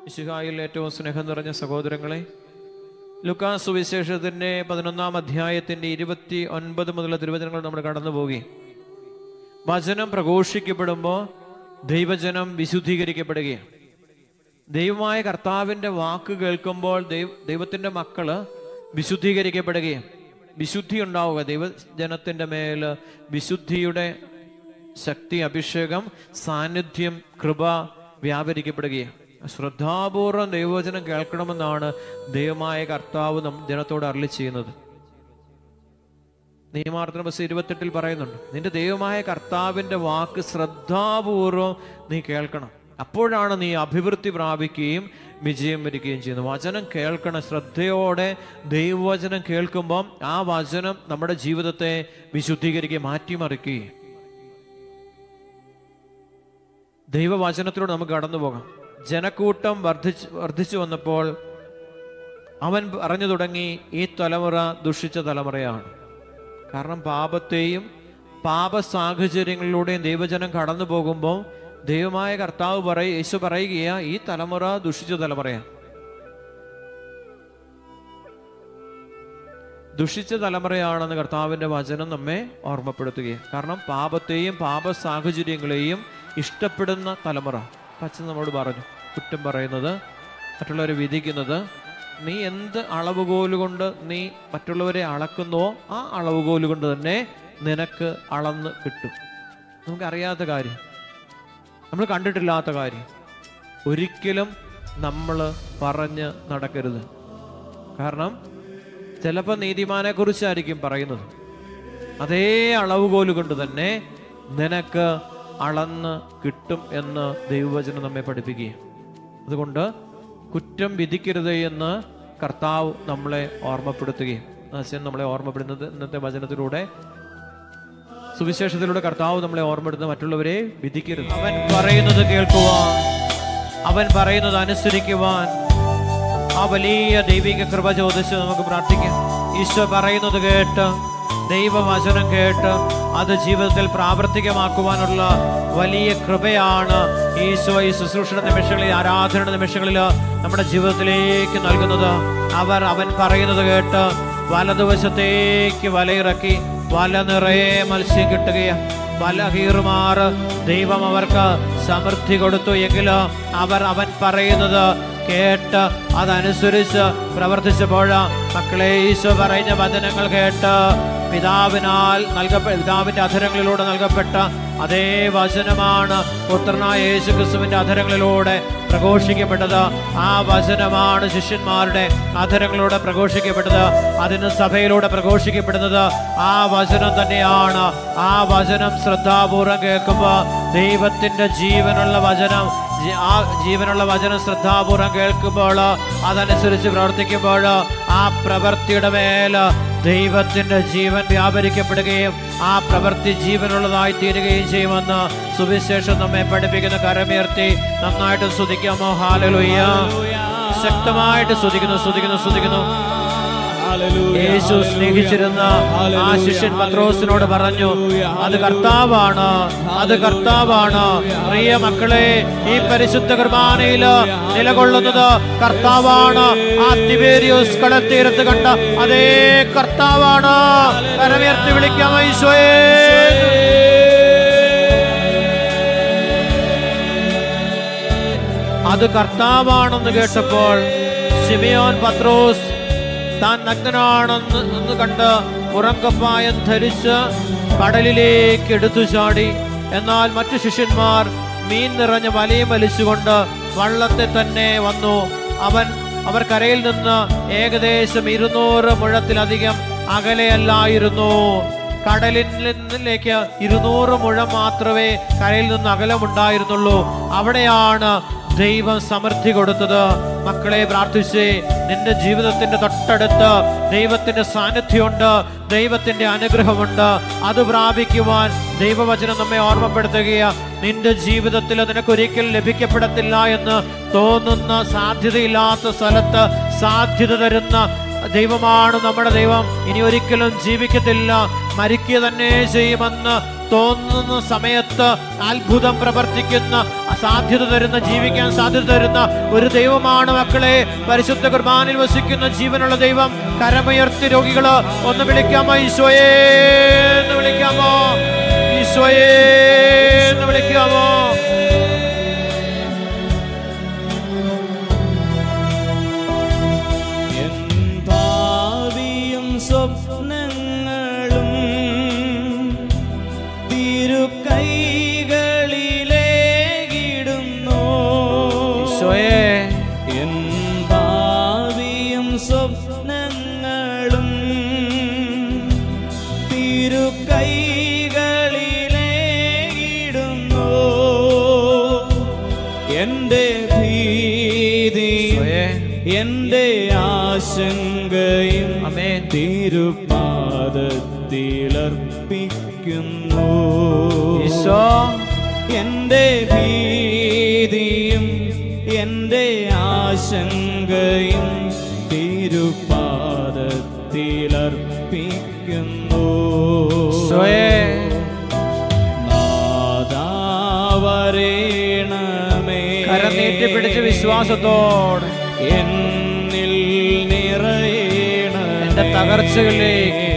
ഇശുഹായിൽ ഏറ്റവും സ്നേഹം നിറഞ്ഞ സഹോദരങ്ങളെ ലുക്കാ സുവിശേഷത്തിൻ്റെ പതിനൊന്നാം അധ്യായത്തിൻ്റെ ഇരുപത്തി ഒൻപത് മുതലുള്ള തിരുവചനങ്ങൾ നമ്മൾ കടന്നു പോകുകയും വചനം പ്രഘോഷിക്കപ്പെടുമ്പോൾ ദൈവജനം വിശുദ്ധീകരിക്കപ്പെടുകയാണ് ദൈവമായ കർത്താവിൻ്റെ വാക്ക് കേൾക്കുമ്പോൾ ദൈവ ദൈവത്തിൻ്റെ മക്കള് വിശുദ്ധീകരിക്കപ്പെടുകയും വിശുദ്ധി ഉണ്ടാവുക ദൈവജനത്തിൻ്റെ മേൽ വിശുദ്ധിയുടെ ശക്തി അഭിഷേകം സാന്നിധ്യം കൃപ വ്യാപരിക്കപ്പെടുകയും ശ്രദ്ധാപൂർവം ദൈവവചനം കേൾക്കണമെന്നാണ് ദൈവമായ കർത്താവ് നം ജനത്തോട് അരളി ചെയ്യുന്നത് നിയമാർത്ഥന ബസ് ഇരുപത്തെട്ടിൽ പറയുന്നുണ്ട് നിന്റെ ദൈവമായ കർത്താവിൻ്റെ വാക്ക് ശ്രദ്ധാപൂർവം നീ കേൾക്കണം അപ്പോഴാണ് നീ അഭിവൃദ്ധി പ്രാപിക്കുകയും വിജയം വരികയും ചെയ്യുന്നത് വചനം കേൾക്കണം ശ്രദ്ധയോടെ ദൈവവചനം കേൾക്കുമ്പം ആ വചനം നമ്മുടെ ജീവിതത്തെ വിശുദ്ധീകരിക്കുകയും മാറ്റിമറിക്കുകയും ദൈവവചനത്തിലൂടെ നമുക്ക് കടന്നു പോകാം ജനക്കൂട്ടം വർദ്ധിച്ച് വർദ്ധിച്ചു വന്നപ്പോൾ അവൻ പറഞ്ഞു തുടങ്ങി ഈ തലമുറ ദുഷിച്ച തലമുറയാണ് കാരണം പാപത്തെയും പാപ സാഹചര്യങ്ങളിലൂടെയും ദൈവജനം കടന്നു പോകുമ്പോൾ ദൈവമായ കർത്താവ് പറയ യേശു പറയുകയാ ഈ തലമുറ ദുഷിച്ച തലമുറയാണ് ദുഷിച്ച തലമുറയാണെന്ന് കർത്താവിൻ്റെ വചനം നമ്മെ ഓർമ്മപ്പെടുത്തുകയാണ് കാരണം പാപത്തെയും പാപ സാഹചര്യങ്ങളെയും ഇഷ്ടപ്പെടുന്ന തലമുറ അച്ഛൻ നമ്മോട് പറഞ്ഞു കുറ്റം പറയുന്നത് മറ്റുള്ളവരെ വിധിക്കുന്നത് നീ എന്ത് അളവുകോല് കൊണ്ട് നീ മറ്റുള്ളവരെ അളക്കുന്നുവോ ആ അളവുകോല് കൊണ്ട് തന്നെ നിനക്ക് അളന്ന് കിട്ടും നമുക്കറിയാത്ത കാര്യം നമ്മൾ കണ്ടിട്ടില്ലാത്ത കാര്യം ഒരിക്കലും നമ്മൾ പറഞ്ഞ് നടക്കരുത് കാരണം ചിലപ്പോൾ നീതിമാനെ കുറിച്ചായിരിക്കും പറയുന്നത് അതേ അളവുകോല് കൊണ്ട് തന്നെ നിനക്ക് അളന്ന് കിട്ടും എന്ന് ദൈവവചനം നമ്മെ പഠിപ്പിക്കുകയും അതുകൊണ്ട് കുറ്റം വിധിക്കരുത് എന്ന് കർത്താവ് നമ്മളെ ഓർമ്മപ്പെടുത്തുകയും അച്ഛൻ നമ്മളെ ഓർമ്മപ്പെടുന്നത് ഇന്നത്തെ വചനത്തിലൂടെ സുവിശേഷത്തിലൂടെ കർത്താവ് നമ്മളെ ഓർമ്മപ്പെടുത്തുന്ന മറ്റുള്ളവരെ വിധിക്കരുത് അവൻ പറയുന്നത് കേൾക്കുവാൻ അവൻ പറയുന്നത് അനുസരിക്കുവാൻ ആ വലിയ ദൈവിക കൃപ ചോദിച്ച് നമുക്ക് പ്രാർത്ഥിക്കാം ഈശോ പറയുന്നത് കേട്ട് ദൈവവചനം കേട്ട് അത് ജീവിതത്തിൽ പ്രാവർത്തികമാക്കുവാനുള്ള വലിയ കൃപയാണ് ഈശോ ഈ ശുശ്രൂഷ നിമിഷങ്ങളിൽ ആരാധന നിമിഷങ്ങളിൽ നമ്മുടെ ജീവിതത്തിലേക്ക് നൽകുന്നത് അവർ അവൻ പറയുന്നത് കേട്ട് വലതുവശത്തേക്ക് വലയിറക്കി വല നിറയെ മത്സ്യം കിട്ടുകയാണ് വല കീറുമാറ് ദൈവം അവർക്ക് സമൃദ്ധി കൊടുത്തു എങ്കിലും അവർ അവൻ പറയുന്നത് കേട്ട് അതനുസരിച്ച് പ്രവർത്തിച്ചപ്പോൾ മക്കളെ ഈശോ പറഞ്ഞ വചനങ്ങൾ കേട്ട് പിതാവിനാൽ നൽകപ്പെ പിതാവിന്റെ അധരങ്ങളിലൂടെ നൽകപ്പെട്ട അതേ വചനമാണ് പുത്രനായ യേശു ക്രിസ്തുവിന്റെ അധരങ്ങളിലൂടെ പ്രഘോഷിക്കപ്പെട്ടത് ആ വചനമാണ് ശിഷ്യന്മാരുടെ അധരങ്ങളിലൂടെ പ്രഘോഷിക്കപ്പെട്ടത് അതിന് സഭയിലൂടെ പ്രഘോഷിക്കപ്പെടുന്നത് ആ വചനം തന്നെയാണ് ആ വചനം ശ്രദ്ധാപൂർവം കേൾക്കുമ്പോൾ ദൈവത്തിന്റെ ജീവനുള്ള വചനം ജി- ആ ജീവനുള്ള വചനം ശ്രദ്ധാപൂർവം കേൾക്കുമ്പോൾ അതനുസരിച്ച് പ്രവർത്തിക്കുമ്പോൾ ആ പ്രവൃത്തിയുടെ മേൽ ദൈവത്തിന്റെ ജീവൻ വ്യാപരിക്കപ്പെടുകയും ആ പ്രവൃത്തി ജീവനുള്ളതായി തീരുകയും ചെയ്യുമെന്ന് സുവിശേഷം നമ്മെ പഠിപ്പിക്കുന്ന കരമുയർത്തി നന്നായിട്ട് സ്തുതിക്കാമോ ഹാലലുയ്യ ശക്തമായിട്ട് സ്തുതിക്കുന്നു സ്തുതിക്കുന്നു സ്തുതിക്കുന്നു യേശു സ്നേഹിച്ചിരുന്ന ആ ശിഷ്യൻ പത്രോസിനോട് പറഞ്ഞു അത് കർത്താവാണ് അത് കർത്താവാണ് പ്രിയ മക്കളെ ഈ പരിശുദ്ധ കുർബാനയില് നിലകൊള്ളുന്നത് കർത്താവാണ് ആ തിബേരിയോസ് കടത്തീരത്ത് കണ്ട അതേ കർത്താവാണ് കരമുയർത്തി വിളിക്കാം ഈശോയെ അത് കർത്താവാണെന്ന് കേട്ടപ്പോൾ സിമിയോൻ പത്രോസ് താൻ നഗ്നനാണെന്ന് എന്ന് കണ്ട് പുറങ്കപ്പായം ധരിച്ച് കടലിലേക്ക് എടുത്തു ചാടി എന്നാൽ മറ്റു ശിഷ്യന്മാർ മീൻ നിറഞ്ഞ വലയും വലിച്ചുകൊണ്ട് വള്ളത്തെ തന്നെ വന്നു അവൻ അവർ കരയിൽ നിന്ന് ഏകദേശം ഇരുന്നൂറ് മുഴത്തിലധികം അകലെയല്ലായിരുന്നു കടലിൽ നിന്നിലേക്ക് ഇരുന്നൂറ് മുഴം മാത്രമേ കരയിൽ നിന്ന് അകലമുണ്ടായിരുന്നുള്ളൂ അവിടെയാണ് ദൈവം സമൃദ്ധി കൊടുത്തത് മക്കളെ പ്രാർത്ഥിച്ചേ നിന്റെ ജീവിതത്തിന്റെ തൊട്ടടുത്ത് ദൈവത്തിന്റെ സാന്നിധ്യമുണ്ട് ദൈവത്തിന്റെ അനുഗ്രഹമുണ്ട് അത് പ്രാപിക്കുവാൻ ദൈവവചനം നമ്മെ ഓർമ്മപ്പെടുത്തുകയാ നിന്റെ ജീവിതത്തിൽ നിനക്കൊരിക്കലും ലഭിക്കപ്പെടത്തില്ല എന്ന് തോന്നുന്ന സാധ്യതയില്ലാത്ത സ്ഥലത്ത് സാധ്യത തരുന്ന ദൈവമാണ് നമ്മുടെ ദൈവം ഇനി ഒരിക്കലും ജീവിക്കത്തില്ല മരിക്കുക തന്നെ ചെയ്യുമെന്ന് തോന്നുന്ന സമയത്ത് അത്ഭുതം പ്രവർത്തിക്കുന്ന സാധ്യത തരുന്ന ജീവിക്കാൻ സാധ്യത തരുന്ന ഒരു ദൈവമാണ് മക്കളെ പരിശുദ്ധ കുർബാനിൽ വസിക്കുന്ന ജീവനുള്ള ദൈവം കരമുയർത്തി രോഗികള് ഒന്ന് വിളിക്കാമോ ഈശോയെ എന്ന് വിളിക്കാമോ ഈശോയെ എന്ന് വിളിക്കാമോ എൻ ഭാവിയും സ്വപ്നങ്ങളും തിരുക്കൈകളിലേകിടുന്നു ഈശോയെ എൻ ഭാവിയും സ്വപ്നങ്ങളും തിരുക്കൈകളിലേകിടുന്നു എന്റെ ഭീതിയും ഈശോയെ എന്റെ ആശങ്കയും അമേൻ തിരുപാദത്തിലർപ്പിക്കുന്നു ഈശോ എന്റെ ഭീതിയും എന്റെ ആശങ്കയും തിരുപാദത്തിലർപ്പിക്കുന്നു ഈശോയെ നാദാവരേണമേ കരം നീട്ടിപ്പിടിച്ച് വിശ്വാസത്തോടെ എന്നിൽ നിറയണമേ എന്റെ തകർച്ചകളിലേക്ക്